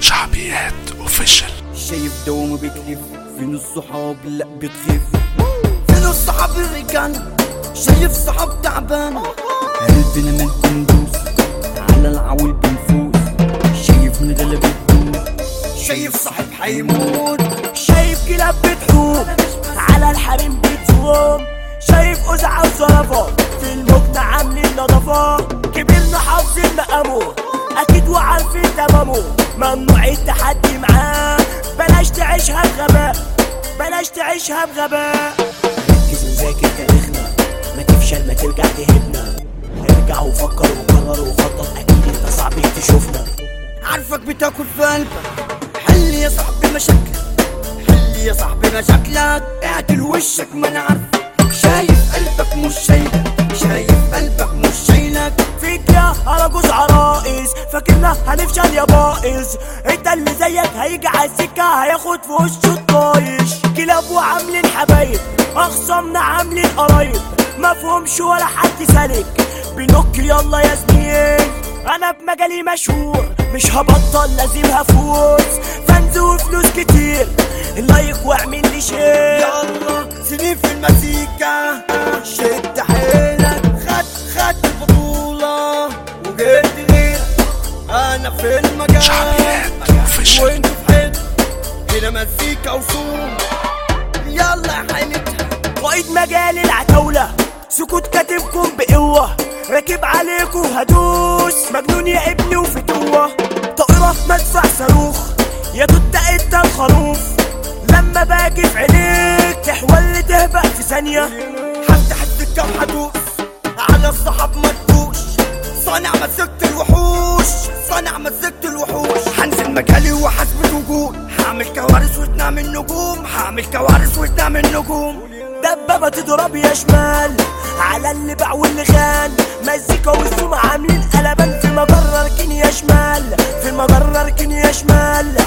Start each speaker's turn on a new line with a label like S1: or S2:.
S1: شعبيات اوفيشال
S2: شايف دوامه بيكلف فين الصحاب لا بتخف فين الصحاب الرجال شايف صحاب تعبان قلبنا من بندوس على العويل بنفوس شايف من غلب الدوس شايف صاحب حيموت
S3: شايف كلاب بتحوم على الحريم بتزوم شايف قزعة وزرفة في المجنة عاملين نظافة كبرنا حافظين مقامه أكيد وعارفين تمامه ممنوع التحدي معاه بلاش تعيشها بغباء بلاش تعيشها بغباء ركز وذاكر تاريخنا ما تفشل ما ترجع تهبنا ارجع وفكر وقرر وخطط أكيد انت صعب تشوفنا
S2: عارفك بتاكل في قلبك حل يا صاحبي مشاكلك حل يا صاحبي مشاكلك اعدل وشك ما انا عارفك شايف قلبك مش شايلك شايف قلبك مش شايلك
S3: فيك يا هرجوز عرائس فاكرنا هنفشل يا بايظ انت اللي زيك هيجي على السكة هياخد في وشه الطايش كلاب وعاملين حبايب اخصامنا عاملين قرايب مفهومش ولا حد سالك بنك يلا يا زميل انا بمجالي مشهور مش هبطل لازم هفوز فانز وفلوس كتير لايك واعمل لي شير
S2: يلا سنين في المزيكا شد حيلك خد خد البطولة وجبت غيرك انا في المجال
S1: شعبيات official.
S2: وانتوا في حته هنا مزيكا وصوم يلا يا حيلتها
S3: قائد مجال العتاولة سكوت كاتبكم بقوة راكب عليكم هدوس مجنون يا ابني وفتوة طائرة مدفع صاروخ يا توت انت الخروف لما باجي في عينيك تحول تهبق في ثانية
S2: هفتح السكة وهدوس على الصحاب ما تبوش صانع مسكت الوحوش صانع مسكت الوحوش هنزل مجالي وحسب الوجود هعمل كوارث وتنام النجوم هعمل كوارث وتنام النجوم
S3: دبابة تضرب يا شمال على اللي باع واللي خان مزيكا والسوم عاملين قلبان في مجرة ركن يا شمال في مجرة ركن يا شمال